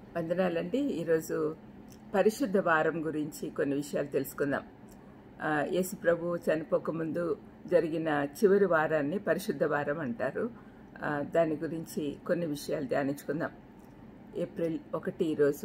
వందనాలండి ఈరోజు పరిశుద్ధ వారం గురించి కొన్ని విషయాలు తెలుసుకుందాం ఆ, యేసు ప్రభు చనిపోకముందు జరిగిన చివరి వారాన్ని పరిశుద్ధ వారం అంటారు ఆ, దాని గురించి కొన్ని విషయాలు ధ్యానించుకుందాం ఏప్రిల్ ఒకటి ఈరోజు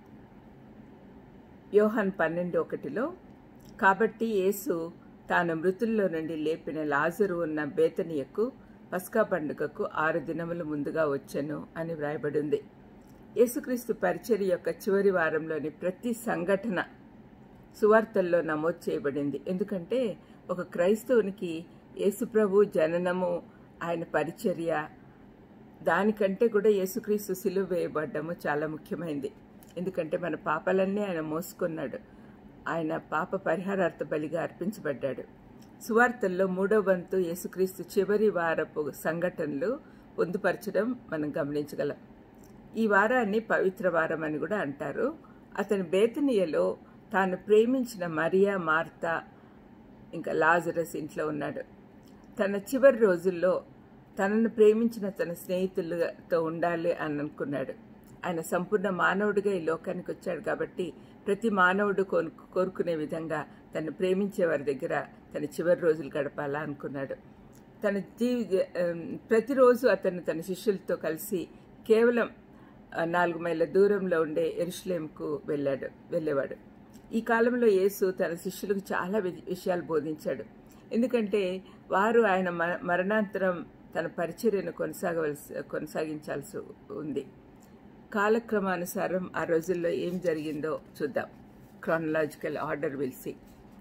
యోహన్ పన్నెండు ఒకటిలో కాబట్టి యేసు తాను మృతుల్లో నుండి లేపిన లాజరు ఉన్న బేతనియకు పస్కా పండుగకు ఆరు దినముల ముందుగా వచ్చెను అని వ్రాయబడింది యేసుక్రీస్తు పరిచర్య యొక్క చివరి వారంలోని ప్రతి సంఘటన సువార్తల్లో నమోదు చేయబడింది ఎందుకంటే ఒక క్రైస్తవునికి యేసుప్రభు జననము ఆయన పరిచర్య దానికంటే కూడా యేసుక్రీస్తు సిలువ వేయబడ్డము చాలా ముఖ్యమైనది ఎందుకంటే మన పాపాలన్నీ ఆయన మోసుకున్నాడు ఆయన పాప పరిహారార్థ బలిగా అర్పించబడ్డాడు సువార్తల్లో మూడో వంతు యేసుక్రీస్తు చివరి వారపు సంఘటనలు పొందుపరచడం మనం గమనించగలం ఈ వారాన్ని పవిత్ర వారం అని కూడా అంటారు అతని బేతనీయలో తాను ప్రేమించిన మరియా మార్తా ఇంకా లాజరస్ ఇంట్లో ఉన్నాడు తన చివరి రోజుల్లో తనను ప్రేమించిన తన స్నేహితులతో ఉండాలి అని అనుకున్నాడు ఆయన సంపూర్ణ మానవుడిగా ఈ లోకానికి వచ్చాడు కాబట్టి ప్రతి మానవుడు కోరు కోరుకునే విధంగా తను ప్రేమించే వారి దగ్గర తన చివరి రోజులు గడపాలా అనుకున్నాడు తన జీవి ప్రతిరోజు అతను తన శిష్యులతో కలిసి కేవలం ఆ, నాలుగు మైళ్ళ దూరంలో ఉండే ఎరుషులేంకు వెళ్ళాడు వెళ్ళేవాడు ఈ కాలంలో యేసు తన శిష్యులకు చాలా వి- విషయాలు బోధించాడు ఎందుకంటే వారు ఆయన మ- మరణాంతరం తన పరిచర్యను కొనసాగవలసి కొనసాగించాల్సి ఉంది కాలక్రమానుసారం ఆ రోజుల్లో ఏం జరిగిందో చూద్దాం క్రానలాజికల్ ఆర్డర్ విల్సి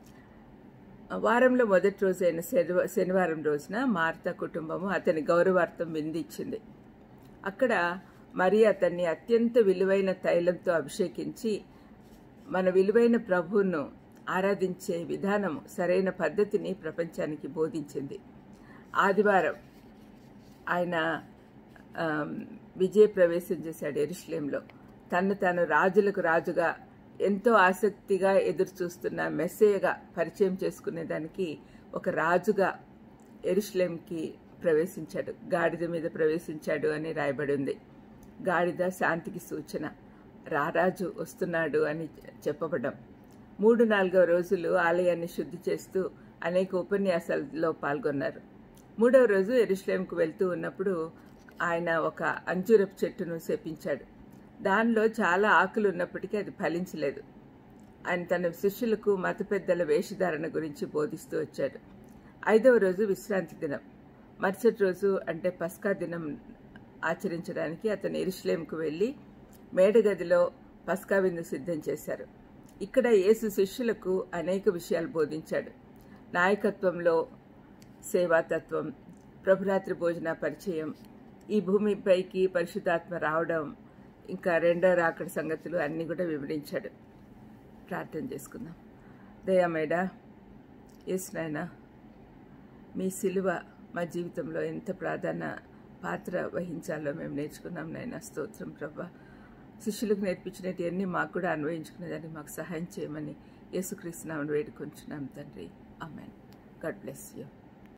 వారంలో మొదటి రోజైన శనివ శనివారం రోజున మార్తా కుటుంబము అతని గౌరవార్థం విందిచ్చింది అక్కడ మరి అతన్ని అత్యంత విలువైన తైలంతో అభిషేకించి మన విలువైన ప్రభువును ఆరాధించే విధానం సరైన పద్ధతిని ప్రపంచానికి బోధించింది ఆదివారం ఆయన ఆమ్, విజయ ప్రవేశం చేశాడు ఎరుషులేంలో తను తాను రాజులకు రాజుగా ఎంతో ఆసక్తిగా ఎదురు చూస్తున్న మెస్సేయగా పరిచయం చేసుకునేదానికి ఒక రాజుగా ఎరుషులేంకి ప్రవేశించాడు గాడిద మీద ప్రవేశించాడు అని రాయబడి ఉంది గాడిద శాంతికి సూచన రారాజు వస్తున్నాడు అని చెప్పబడ్డం మూడు నాలుగవ రోజులు ఆలయాన్ని శుద్ధి చేస్తూ అనేక ఉపన్యాసాలలో పాల్గొన్నారు మూడవ రోజు ఎరుషులేంకు వెళ్తూ ఉన్నప్పుడు ఆయన ఒక అంజూరపు చెట్టును శపించాడు దానిలో చాలా ఆకులు ఉన్నప్పటికీ అది ఫలించలేదు ఆయన తన శిష్యులకు మత పెద్దల వేషధారణ గురించి బోధిస్తూ వచ్చాడు ఐదవ రోజు విశ్రాంతి దినం మరుసటి రోజు అంటే పస్కా దినం ఆచరించడానికి అతను ఎరుషులేంకు వెళ్ళి మేడగదిలో పస్కా విందు సిద్ధం చేశారు ఇక్కడ యేసు శిష్యులకు అనేక విషయాలు బోధించాడు నాయకత్వంలో సేవాతత్వం ప్రభురాత్రి భోజన పరిచయం ఈ భూమిపైకి పరిశుద్ధాత్మ రావడం ఇంకా రెండో రాకడ సంగతులు అన్నీ కూడా వివరించాడు ప్రార్థన చేసుకుందాం దయామేడా ఎస్ నాయనా మీ సిలువ మా జీవితంలో ఎంత ప్రాధాన్య పాత్ర వహించాలో మేము నేర్చుకున్నాం నాయన స్తోత్రం ప్రభా శిష్యులకు నేర్పించినవన్నీ మాకు కూడా అన్వయించుకునేదాన్ని మాకు సహాయం చేయమని యేసుక్రీస్తునామని వేడుకొంచున్నాం తండ్రి ఆమెన్ గాడ్ బ్లెస్ యూ